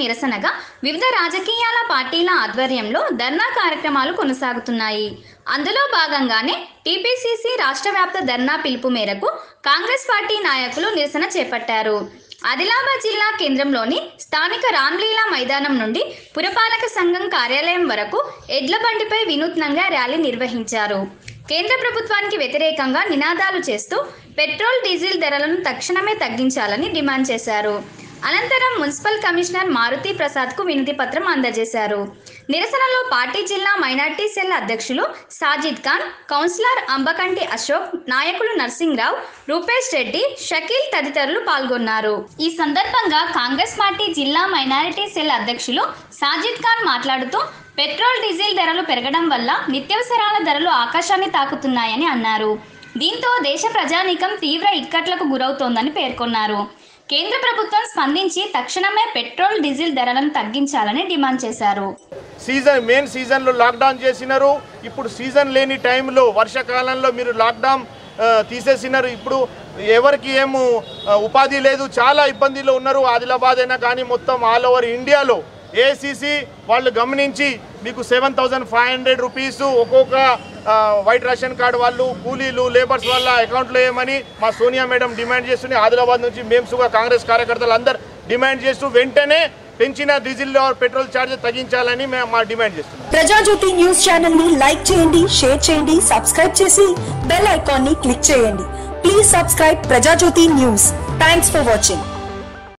నిరసనగా వివిధ రాజకీయాల పార్టీల ఆధ్వర్యంలో ధర్నా కార్యక్రమాలు కొనసాగుతున్నాయి అందులో భాగంగానే టీపీసీసీ రాష్ట్ర వ్యాప్త ధర్నా పిలుపు మేరకు కాంగ్రెస్ పార్టీ నాయకులు నిరసన చేపట్టారు ఆదిలాబాద్ జిల్లా కేంద్రంలోని స్థానిక రామ్లీలా మైదానం నుండి పురపాలక సంఘం కార్యాలయం వరకు ఎడ్ల బండిపై వినూత్నంగా ర్యాలీ నిర్వహించారు కేంద్ర ప్రభుత్వానికి వ్యతిరేకంగా నినాదాలు చేస్తూ పెట్రోల్ డీజిల్ ధరలను తక్షణమే తగ్గించాలని డిమాండ్ చేశారు అనంతరం మున్సిపల్ కమిషనర్ మారుతి ప్రసాద్కు వినతి పత్రం అందజేశారు నిరసనలో పార్టీ జిల్లా మైనార్టీ సెల్ అధ్యక్షులు సాజిద్ ఖాన్ కౌన్సిలర్ అంబకంటి అశోక్ నాయకులు నర్సింగ్రావు రూపేష్ రెడ్డి షకీల్ తదితరులు పాల్గొన్నారు ఈ సందర్భంగా కాంగ్రెస్ పార్టీ జిల్లా మైనారిటీ సెల్ అధ్యక్షులు సాజిద్ ఖాన్ మాట్లాడుతూ పెట్రోల్ డీజిల్ ధరలు పెరగడం వల్ల నిత్యావసరాల ధరలు ఆకాశాన్ని తాకుతున్నాయని అన్నారు దీంతో దేశ ప్రజానీకం తీవ్ర ఇక్కట్లకు గురవుతోందని పేర్కొన్నారు కేంద్ర ప్రభుత్వం స్పందించి తక్షణమే పెట్రోల్ డీజిల్ ధరలను తగ్గించాలని డిమాండ్ చేశారు సీజన్ మెయిన్ సీజన్లో లాక్డౌన్ చేసినారు ఇప్పుడు సీజన్ లేని టైంలో వర్షాకాలంలో మీరు లాక్డౌన్ ఆ, తీసేసినారు ఇప్పుడు ఎవరికి ఏము ఆ, ఉపాధి లేదు చాలా ఇబ్బందిలో ఉన్నారు ఆదిలాబాద్ అయినా కానీ మొత్తం ఆల్ ఓవర్ ఇండియాలో ఏసీసీ వాళ్ళు గమనించి మీకు seven thousand five hundred rupees ఒక్కొక్క ఆ, వైట్ రేషన్ కార్డు వాళ్ళు కూలీలు లేబర్స్ వాళ్ళ అకౌంట్లో వేయమని మా సోనియా మేడం డిమాండ్ చేస్తుంది ఆదిలాబాద్ నుంచి మేము సుగా కాంగ్రెస్ కార్యకర్తలు అందరు డిమాండ్ చేస్తూ వెంటనే పెంచిన డీజిల్ పెట్రోల్ ఛార్జ్ తగ్గించాలని మేము మా డిమాండ్ చేస్తున్నాం ప్రజాజ్యోతి న్యూస్ ఛానల్ ని లైక్ చేయండి షేర్ చేయండి సబ్స్క్రైబ్ చేసి బెల్ ఐకాన్ ని క్లిక్ చేయండి please subscribe Prajajyothi news thanks for watching